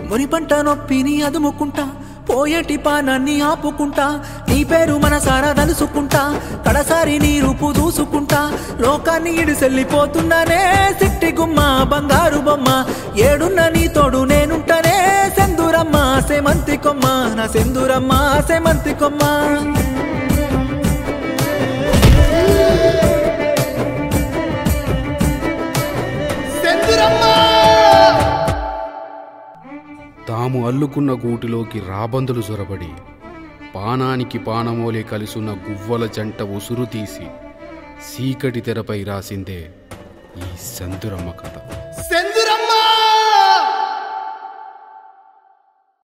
ముని పంట నొప్పిని అదుముకుంటా పోయేటి పానాన్ని ఆపుకుంటా నీ పేరు మనసారా తలుసుకుంటా కడసారి నీ రూపు దూసుకుంటా లోకాన్ని ఇడిసెళ్ళిపోతున్నానే సిట్టి గుమ్మ బంగారు బొమ్మ ఏడున్న నీ తోడు నేనుంటానే సెందురమ్మ సెమంతి కొమ్మ నా సెందురమ్మ సెమంతి కొమ్మ తాము అల్లుకున్న గూటిలోకి రాబందులు చొరబడి పానానికి పానమోలే కలిసున్న గువ్వల జంట ఉసురు తీసి సీకటి తెరపై రాసిందే ఈ సందురమ్మ కథ